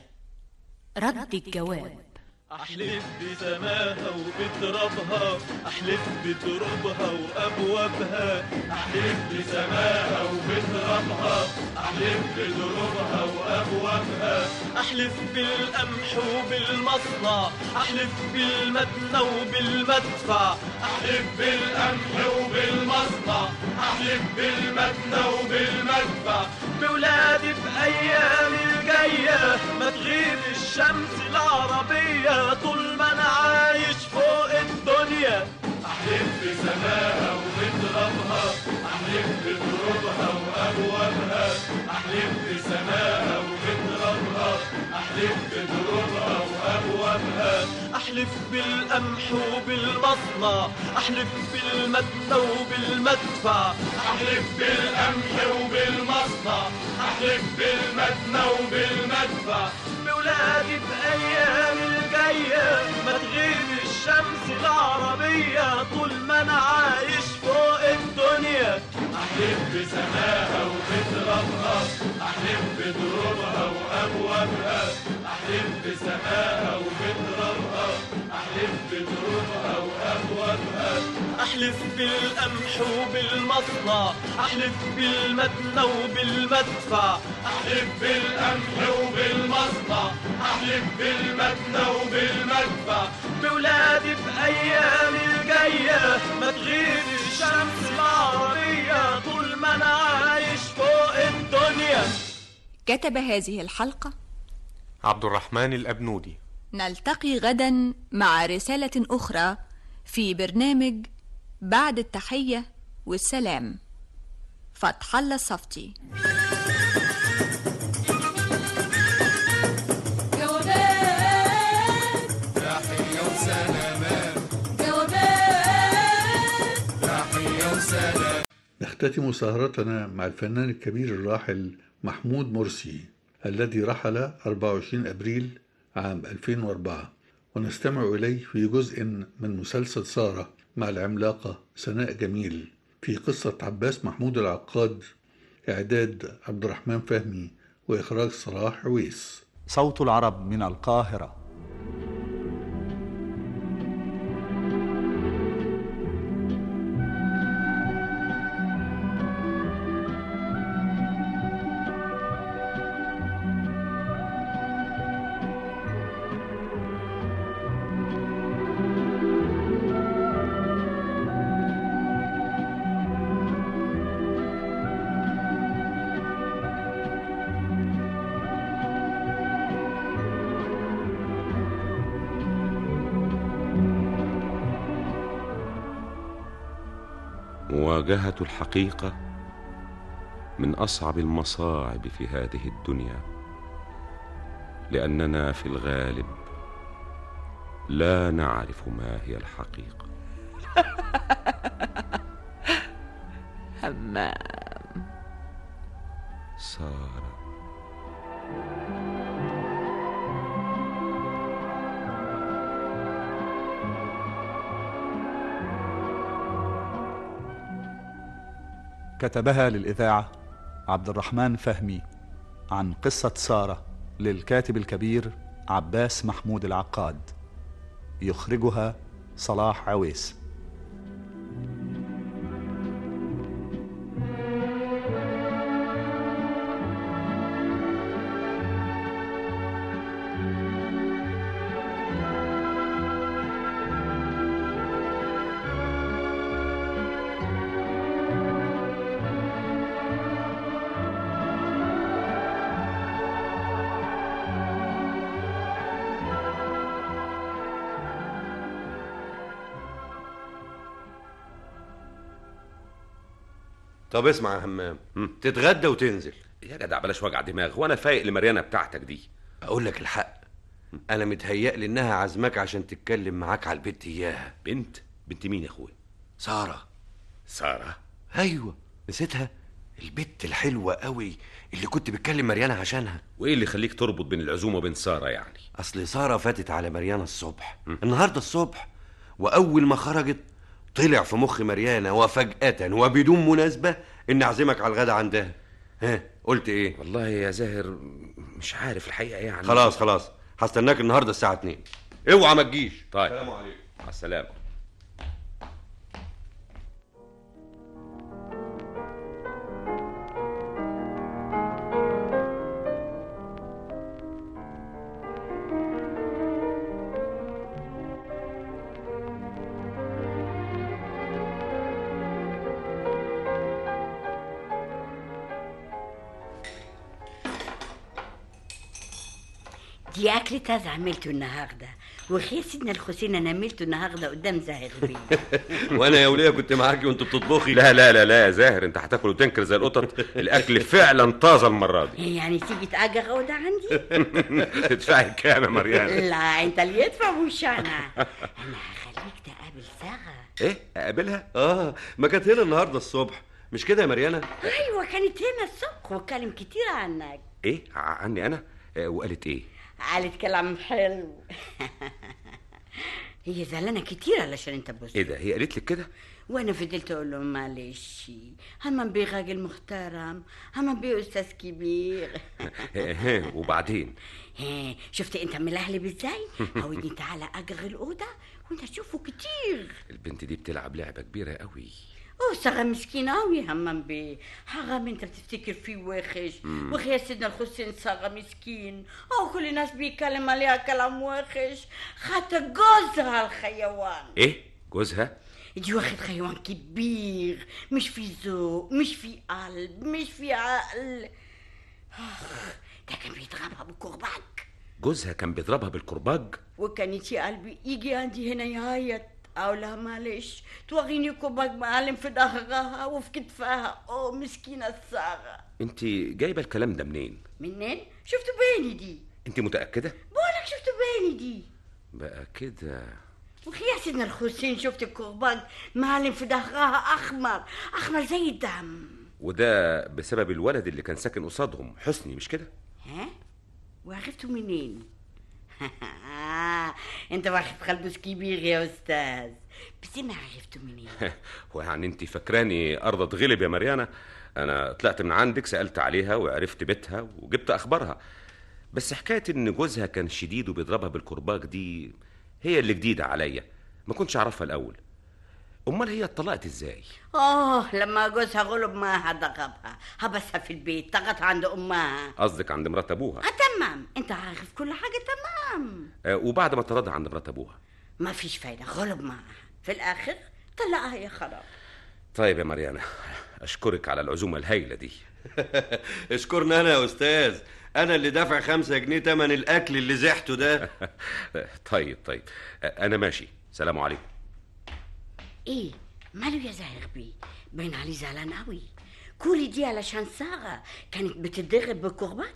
رد الجواب أحلف بسماها وبترابها أحلف بترابها وأبوابها أحلف بسماها وبترابها أحلف بترابها وأبوابها أحلف بالقمح وبالمصنع أحلف بالمدنى وبالمدفع أحلف بالقمح وبالمصنع أحلف بالمدنى وبالمدفع بولادي بأيام الجاية ما تغيب الشمس العربية طول ما أنا عايش فوق الدنيا أحلف بسماها وبترابها أحلف بترابها وأبوابها أحلف بسماها وبترابها أحلف بترابها وأبوابها أحلف بالقمح وبالمصنع أحلف بالمدنى وبالمدفع أحلف بالقمح وبالمصنع أحلف بالمدنى وبالمدفع بولادي بأيام الجاية ما تغيب الشمس العربية طول ما أنا عايش فوق الدنيا أحلف بسماها وبترابها أحلف بدروبها وأبوابها أحلف بسماها وبترابها أحلف بدروبها وأبوابها أحلف بالقمح وبالمصنع أحلف بالمدنى وبالمدفع أحلف بالقمح وبالمصنع أحلف بالمدنى وبالمدفع بولادي بأيام الجاية ما تغيب الشمس العربية طول ما أنا عايش فوق الدنيا كتب هذه الحلقة عبد الرحمن الأبنودي نلتقي غدا مع رسالة أخرى في برنامج بعد التحية والسلام فتح الله الصفتي جوابات تحية وسلامات جوابات تحية وسلام نختتم سهرتنا مع الفنان الكبير الراحل محمود مرسي الذي رحل 24 أبريل عام 2004 ونستمع إليه في جزء من مسلسل سارة مع العملاقة سناء جميل في قصة عباس محمود العقاد إعداد عبد الرحمن فهمي وإخراج صلاح عويس صوت العرب من القاهرة مواجهة الحقيقة من أصعب المصاعب في هذه الدنيا لأننا في الغالب لا نعرف ما هي الحقيقة همام سارة كتبها للإذاعة عبد الرحمن فهمي عن قصة سارة للكاتب الكبير عباس محمود العقاد يخرجها صلاح عويس طب اسمع يا همام تتغدى وتنزل يا جدع بلاش وجع دماغ وانا فايق لمريانه بتاعتك دي اقول لك الحق انا متهيألي انها عازماك عشان تتكلم معاك على البنت اياها بنت بنت مين يا اخويا ساره ساره ايوه نسيتها البت الحلوة قوي اللي كنت بتكلم مريانة عشانها وايه اللي يخليك تربط بين العزومة وبين سارة يعني اصل سارة فاتت على مريانة الصبح النهاردة الصبح واول ما خرجت طلع في مخ مريانة وفجأة وبدون مناسبة ان اعزمك على الغدا عندها ها قلت ايه والله يا زاهر مش عارف الحقيقة يعني خلاص خلاص هستناك النهارده الساعة 2 اوعى ما تجيش طيب السلام عليكم مع السلامة دي أكلة هذا عملته النهاردة وخير سيدنا الحسين أنا عملته النهاردة قدام زاهر بيه وانا يا وليه كنت معاكي وانت بتطبخي لا لا لا لا يا زاهر انت هتاكل وتنكر زي القطط الاكل فعلا طازه المره دي يعني تيجي تأجر غودة عندي تدفعي كام يا مريان لا أنت اللي يدفع مش أنا أنا هخليك تقابل سارة ايه اقابلها اه ما كانت هنا النهارده الصبح مش كده يا مريانة أيوة كانت هنا الصبح واتكلم كتير عنك ايه ع- عني انا آه، وقالت ايه قالت كلام حلو هي زعلانة كتير علشان أنت بص ايه ده هي قالت لك كده وانا فضلت اقول له معلش هم بيه راجل محترم هم بيه استاذ كبير ها، وبعدين ها شفت انت ملهلب ازاي عودني تعالى اجر الاوضه وانت تشوفه كتير البنت دي بتلعب لعبه كبيره قوي اوه سارة مسكينة أوي همم بيه حرام انت بتفتكر فيه وحش مم. وخي يا سيدنا الحسين سارة مسكين او كل الناس بيتكلم عليها كلام وحش حتى جوزها الخيوان ايه جوزها دي واخد حيوان كبير مش في ذوق مش في قلب مش في عقل آخ، ده كان بيضربها بالكرباج جوزها كان بيضربها بالكرباج وكانت يا قلبي يجي عندي هنا يعيط اقول لها معلش توريني كرباج معلم في ظهرها وفي كتفها اوه مسكينة سارة انت جايبه الكلام ده منين منين شفتوا بعيني دي انت متاكده بقولك شفتوا بعيني دي بقى كده وخي يا سيدنا الحسين شفت الكرباج معلم في ظهرها احمر احمر زي الدم وده بسبب الولد اللي كان ساكن قصادهم حسني مش كده ها وعرفتوا منين انت واخد خلبوس كبير يا استاذ بس ما عرفتوا منين ويعني انت فاكراني ارض غلب يا مريانة انا طلعت من عندك سالت عليها وعرفت بيتها وجبت اخبارها بس حكايه ان جوزها كان شديد وبيضربها بالكرباج دي هي اللي جديده عليا ما كنتش اعرفها الاول امال هي اتطلقت ازاي اه لما جوزها غلب معاها ضربها حبسها في البيت طغت عند امها قصدك عند مرات ابوها آه تمام انت عارف كل حاجه تمام آه، وبعد ما طردها عند مرات ابوها ما فيش فايده غلب معاها في الاخر طلقها يا خراب طيب يا مريانة اشكرك على العزومه الهايله دي اشكرني انا يا استاذ انا اللي دافع خمسة جنيه تمن الاكل اللي زحته ده طيب طيب آه، انا ماشي سلام عليكم ايه ماله يا زاهر بيه باين عليه زعلان قوي كل دي علشان سارة كانت بتتضرب بالكرباج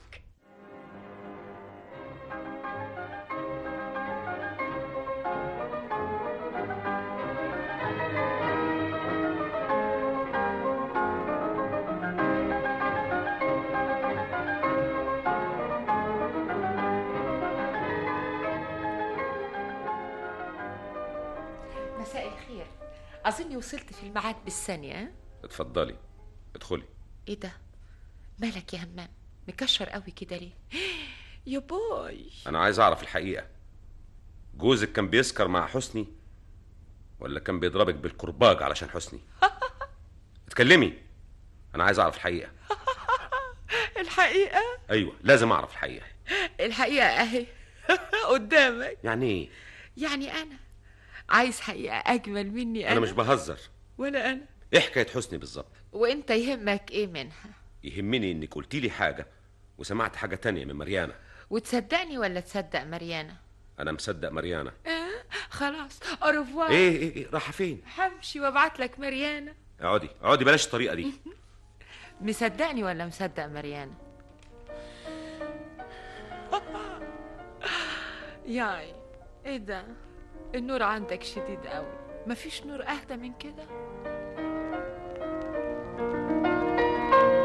مساء الخير أظني وصلت في الميعاد بالثانية ها؟ اتفضلي ادخلي إيه ده؟ مالك يا همام؟ مكشر قوي كده ليه؟ يا بوي انا عايز اعرف الحقيقه جوزك كان بيسكر مع حسني ولا كان بيضربك بالكرباج علشان حسني اتكلمي انا عايز اعرف الحقيقه الحقيقة ايوه لازم اعرف الحقيقه الحقيقة أهي قدامك يعني ايه يعني أنا عايز حقيقة أجمل مني أنا انا مش بهزر ولا أنا ايه حكايه حسني بالظبط وأنت يهمك إيه منها؟ يهمني انك قلتي لي حاجه وسمعت حاجه تانية من مريانه وتصدقني ولا تصدق مريانة؟ انا مصدق مريانه آه خلاص أوروفوار ايه ايه, إيه رايحه فين همشي وابعت لك مريانة اقعدي اقعدي بلاش الطريقه دي مصدقني ولا مصدق مريانة؟ ياي ايه ده؟ النور عندك شديد قوي مفيش نور اهدى من كده؟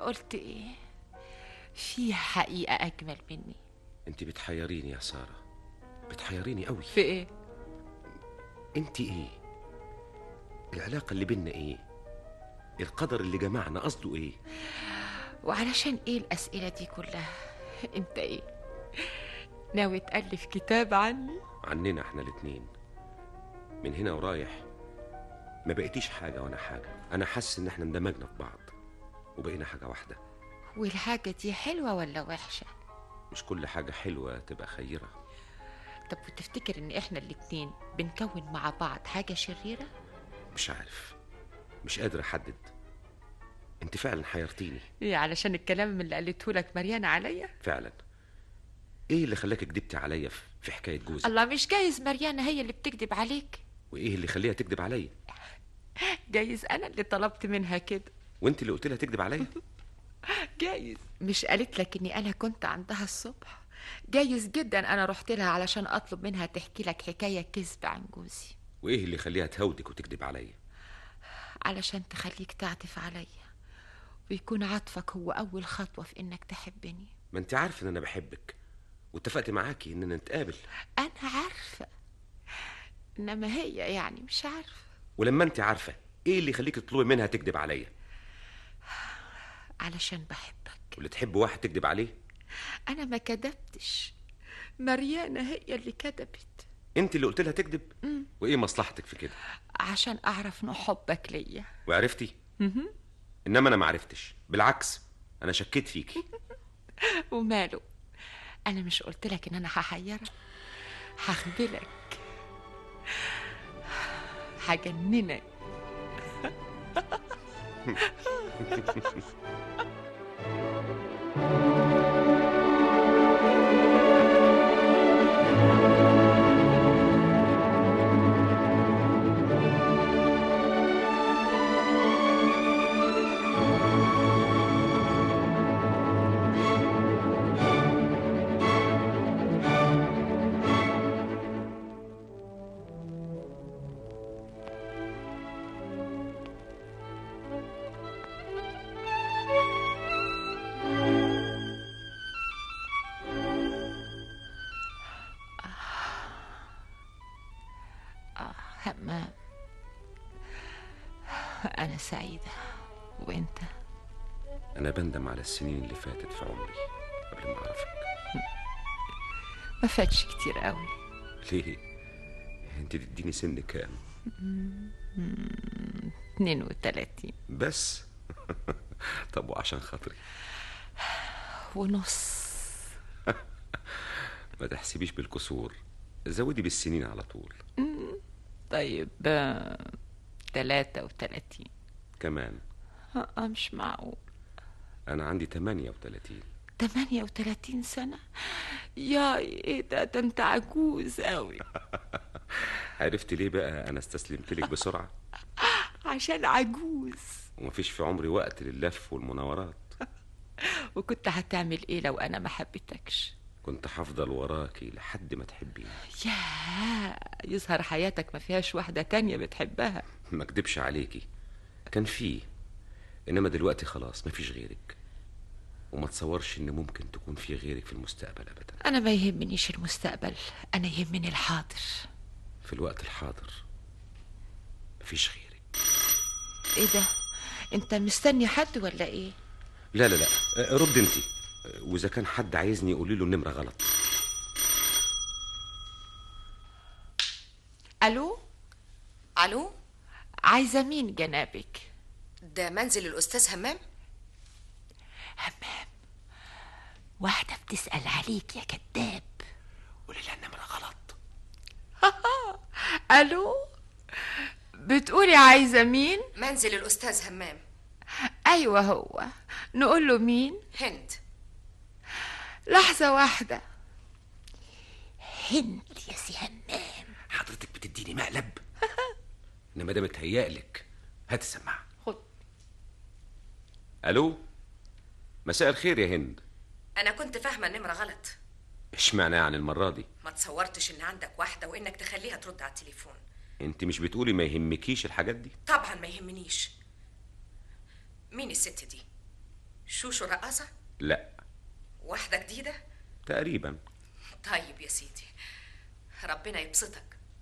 قلت ايه في حقيقة أجمل مني انت بتحيريني يا ساره بتحيريني قوي في ايه انت ايه العلاقه اللي بينا ايه القدر اللي جمعنا قصده ايه وعلشان ايه الأسئلة دي كلها انت ايه ناوي تألف كتاب عني عننا احنا الاتنين من هنا ورايح ما بقيتيش حاجه وانا حاجه انا حاسس ان احنا اندمجنا في بعض وبقينا حاجه واحده والحاجة دي حلوة ولا وحشة مش كل حاجه حلوه تبقى خيره طب وتفتكر ان احنا الاتنين بنكون مع بعض حاجة شريرة مش عارف مش قادر احدد انت فعلا حيرتيني ايه علشان الكلام اللي قالته لك مريانة عليا فعلا ايه اللي خلاك كدبتي عليا في- في حكايه جوزك الله مش جايز مريانة هي اللي بتكذب عليك وايه اللي خليها تكذب عليا جايز انا اللي طلبت منها كده وانت اللي قلت لها تكذب عليا جايز مش قالت لك اني انا كنت عندها الصبح جايز جدا انا رحت لها علشان اطلب منها تحكي لك حكايه كذب عن جوزي وايه اللي يخليها تهودك وتكذب عليا علشان تخليك تعطف عليا ويكون عطفك هو اول خطوه في انك تحبني ما انت عارف ان انا بحبك واتفقت معاكي اننا نتقابل انا عارفه انما هي يعني مش عارفه ولما انت عارفه ايه اللي يخليك تطلبي منها تكذب عليا علشان بحبك واللي تحب واحد تكذب عليه انا ما كدبتش مريانه هي اللي كدبت انت اللي قلت لها تكذب مم. وايه مصلحتك في كده عشان اعرف نوع حبك ليا وعرفتي مهم. انما انا ما عرفتش بالعكس انا شكيت فيكي وماله انا مش قلت لك ان انا هحيرك هخذلك هجننك آه همام أنا سعيدة وأنت انا بندم على السنين اللي فاتت في عمري قبل ما اعرفك ما فاتش كتير قوي ليه انت تديني سن كام مم، 32 بس طب وعشان خاطري ونص ما تحسبيش بالكسور زودي بالسنين على طول مم، طيب آه، 33 كمان آه آه، مش معقول انا عندي 38 38 سنة يا ايه ده ده انت عجوز قوي عرفت ليه بقى انا استسلمت لك بسرعه عشان عجوز ومفيش في عمري وقت لللف والمناورات وكنت هتعمل ايه لو انا ما حبيتكش كنت هفضل وراكي لحد ما تحبيني يا يظهر حياتك ما فيهاش واحدة تانية بتحبها ما اكدبش عليكي كان فيه انما دلوقتي خلاص مفيش غيرك وما تصورش ان ممكن تكون في غيرك في المستقبل ابدا انا ما يهمنيش المستقبل انا يهمني الحاضر في الوقت الحاضر مفيش غيرك ايه ده انت مستني حد ولا ايه لا لا لا أه، رد انت أه، واذا كان حد عايزني قولي له النمره غلط الو الو عايزة مين جنابك ده منزل الاستاذ همام واحدة بتسأل عليك يا كذاب قولي لها النمره غلط الو بتقولي عايزة مين منزل الاستاذ همام ايوه هو نقول له مين هند لحظة واحدة هند يا سي همام حضرتك بتديني مقلب انما ده متهيألك هات السماعه خد. الو مساء الخير يا هند انا كنت فاهمه النمره غلط اشمعنى يعني المره دي ما تصورتش ان عندك واحده وانك تخليها ترد على التليفون انت مش بتقولي ما يهمكيش الحاجات دي طبعا ما يهمنيش مين الست دي شوشو رقاصة لا واحدة جديدة تقريبا طيب يا سيدي ربنا يبسطك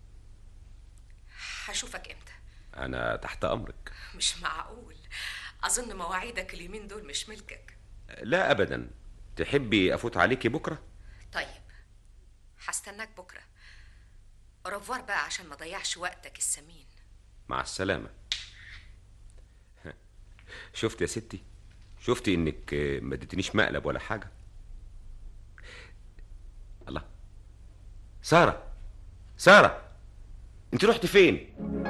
هشوفك امتى انا تحت امرك مش معقول اظن مواعيدك اليومين دول مش ملكك لا ابدا تحبي افوت عليكي بكره طيب هستناك بكره اوروفوار بقى عشان ما ضيعش وقتك الثمين مع السلامه شفت يا ستي شفتي انك ما اديتنيش مقلب ولا حاجه الله ساره ساره انت رحت فين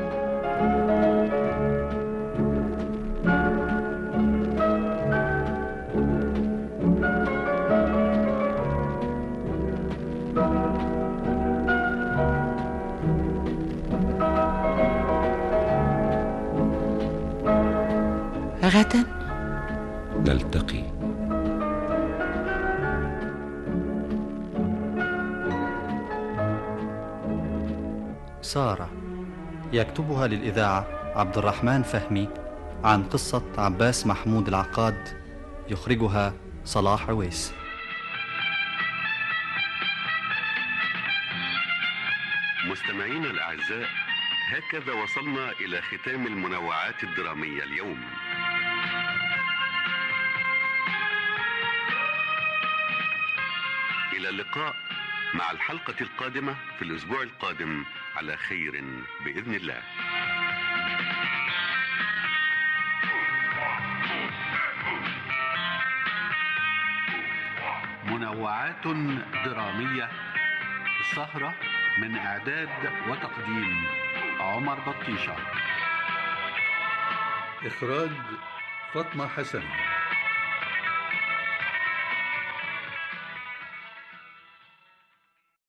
غدا نلتقي سارة يكتبها للإذاعة عبد الرحمن فهمي عن قصة عباس محمود العقاد يخرجها صلاح عويس مستمعينا الأعزاء هكذا وصلنا إلى ختام المنوعات الدرامية اليوم إلى اللقاء مع الحلقة القادمة في الأسبوع القادم على خير بإذن الله منوعات درامية السهرة من إعداد وتقديم عمر بطيشة إخراج فاطمة حسن